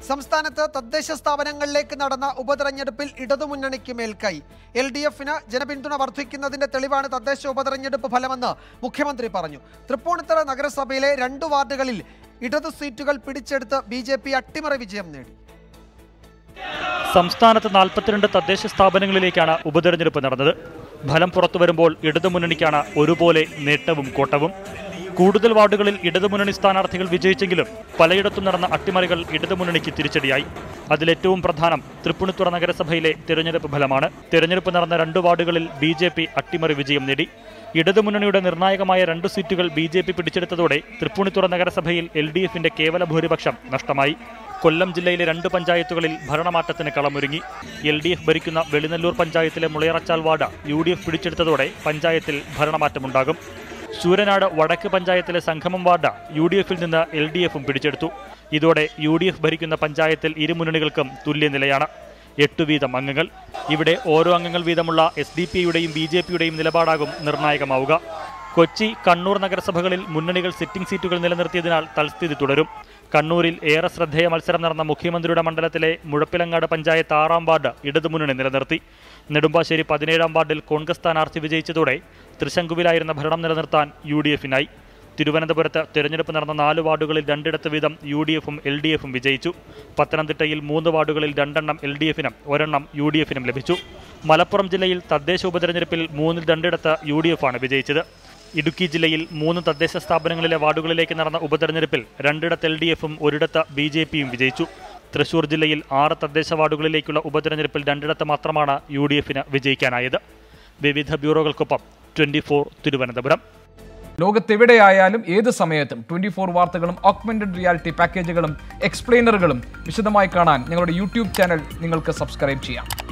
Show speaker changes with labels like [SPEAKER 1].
[SPEAKER 1] സംസ്ഥാനത്ത് തദ്ദേശ സ്ഥാപനങ്ങളിലേക്ക് നടന്ന ഉപതെരഞ്ഞെടുപ്പിൽ ഇടതുമുന്നണിക്ക് മേൽക്കൈ എൽ ഡി എഫിന് ജനപിന്തുണ വർദ്ധിക്കുന്നതിന്റെ തെളിവാണ് തദ്ദേശ ഉപതെരഞ്ഞെടുപ്പ് ഫലമെന്ന് മുഖ്യമന്ത്രി പറഞ്ഞു തൃപ്പൂണിത്തറ നഗരസഭയിലെ രണ്ട് വാർഡുകളിൽ ഇടതു സീറ്റുകൾ പിടിച്ചെടുത്ത് ബി ജെ പി അട്ടിമറി വിജയം നേടി
[SPEAKER 2] സംസ്ഥാനത്ത് നാൽപ്പത്തിരണ്ട് തദ്ദേശ സ്ഥാപനങ്ങളിലേക്കാണ് ഉപതെരഞ്ഞെടുപ്പ് നടന്നത് ഫലം പുറത്തു വരുമ്പോൾ ഇടതുമുന്നണിക്കാണ് ഒരുപോലെ നേട്ടവും കോട്ടവും കൂടുതൽ വാർഡുകളിൽ ഇടതുമുന്നണി സ്ഥാനാർത്ഥികൾ വിജയിച്ചെങ്കിലും പലയിടത്തും നടന്ന അട്ടിമറികൾ ഇടതുമുന്നണിക്ക് തിരിച്ചടിയായി അതിലേറ്റവും പ്രധാനം തൃപ്പൂണിത്തുറ നഗരസഭയിലെ തിരഞ്ഞെടുപ്പ് ഫലമാണ് തിരഞ്ഞെടുപ്പ് നടന്ന രണ്ട് വാർഡുകളിൽ ബി ജെ പി അട്ടിമറി വിജയം നേടി ഇടതുമുന്നണിയുടെ നിർണായകമായ രണ്ട് സീറ്റുകൾ ബി ജെ പി പിടിച്ചെടുത്തതോടെ തൃപ്പൂണിത്തുറ നഗരസഭയിൽ എൽ ഡി എഫിന്റെ കേവല ഭൂരിപക്ഷം നഷ്ടമായി കൊല്ലം ജില്ലയിലെ രണ്ട് പഞ്ചായത്തുകളിൽ ഭരണമാറ്റത്തിന് കളമൊരുങ്ങി എൽ ഡി എഫ് ഭരിക്കുന്ന വെളിനല്ലൂർ പഞ്ചായത്തിലെ Mulayarachal ward U D F പിടിച്ചെടുത്തതോടെ പഞ്ചായത്തിൽ ഭരണമാറ്റമുണ്ടാകും ശൂരനാട് വടക്ക് പഞ്ചായത്തിലെ സംഗമം വാർഡ് യു ഡി എഫിൽ നിന്ന് എൽ ഡി എഫും പിടിച്ചെടുത്തു ഇതോടെ യു ഡി എഫ് ഭരിക്കുന്ന പഞ്ചായത്തിൽ ഇരുമുന്നണികൾക്കും തുല്യനിലയാണ് എട്ടു വീതം അംഗങ്ങൾ ഇവിടെ ഓരോ അംഗങ്ങൾ വീതമുള്ള എസ് ഡി പി യുടെയും ബി ജെ പിയുടെയും നിലപാടാകും നിർണായകമാവുക കൊച്ചി കണ്ണൂർ നഗരസഭകളിൽ മുന്നണികൾ സിറ്റിംഗ് സീറ്റുകൾ നിലനിർത്തിയതിനാൽ തൽസ്ഥിതി തുടരും കണ്ണൂരിൽ ഏറെ ശ്രദ്ധേയ മത്സരം നടന്ന മുഖ്യമന്ത്രിയുടെ മണ്ഡലത്തിലെ മുഴപ്പിലങ്ങാട് പഞ്ചായത്ത് ആറാം വാർഡ് ഇടതുമുന്നണി നിലനിർത്തി നെടുമ്പാശ്ശേരി പതിനേഴാം വാർഡിൽ കോൺഗ്രസ് സ്ഥാനാർത്ഥി വിജയിച്ചതോടെ തൃശങ്കുവിലായിരുന്ന ഭരണം നിലനിർത്താൻ യു ഡി എഫിനായി തിരുവനന്തപുരത്ത് തെരഞ്ഞെടുപ്പ് നടന്ന നാല് വാർഡുകളിൽ രണ്ടിടത്ത് വീതം യു ഡി എഫും എൽ ഡി എഫും വിജയിച്ചു പത്തനംതിട്ടയിൽ മൂന്ന് വാർഡുകളിൽ രണ്ടെണ്ണം എൽ ഡി എഫിനും ഒരെണ്ണം യു ഡി എഫിനും ലഭിച്ചു മലപ്പുറം ജില്ലയിൽ തദ്ദേശ ഉപതെരഞ്ഞെടുപ്പിൽ മൂന്നിൽ രണ്ടിടത്ത് യു ഡി എഫാണ് വിജയിച്ചത് ഇടുക്കി ജില്ലയിൽ മൂന്ന് തദ്ദേശ സ്ഥാപനങ്ങളിലെ വാർഡുകളിലേക്ക് നടന്ന ഉപതെരഞ്ഞെടുപ്പിൽ രണ്ടിടത്ത് എൽ ഡി എഫും ഒരിടത്ത് ബി ജെ പിയും വിജയിച്ചു തൃശൂർ ജില്ലയിൽ ആറ് തദ്ദേശ വാർഡുകളിലേക്കുള്ള ഉപതെരഞ്ഞെടുപ്പിൽ രണ്ടിടത്ത് മാത്രമാണ് യു ഡി എഫിന് വിജയിക്കാനായത് വിവിധ ബ്യൂറോകൾക്കൊപ്പം ട്വന്റി ഫോർ തിരുവനന്തപുരം
[SPEAKER 3] ലോകത്തെവിടെയായാലും ഏത് സമയത്തും ട്വന്റി ഫോർ വാർത്തകളും ഓഗ്മെന്റഡ് റിയാലിറ്റി പാക്കേജുകളും എക്സ്പ്ലെയിനറുകളും വിശദമായി കാണാൻ ഞങ്ങളുടെ യൂട്യൂബ് ചാനൽ നിങ്ങൾക്ക് സബ്സ്ക്രൈബ് ചെയ്യാം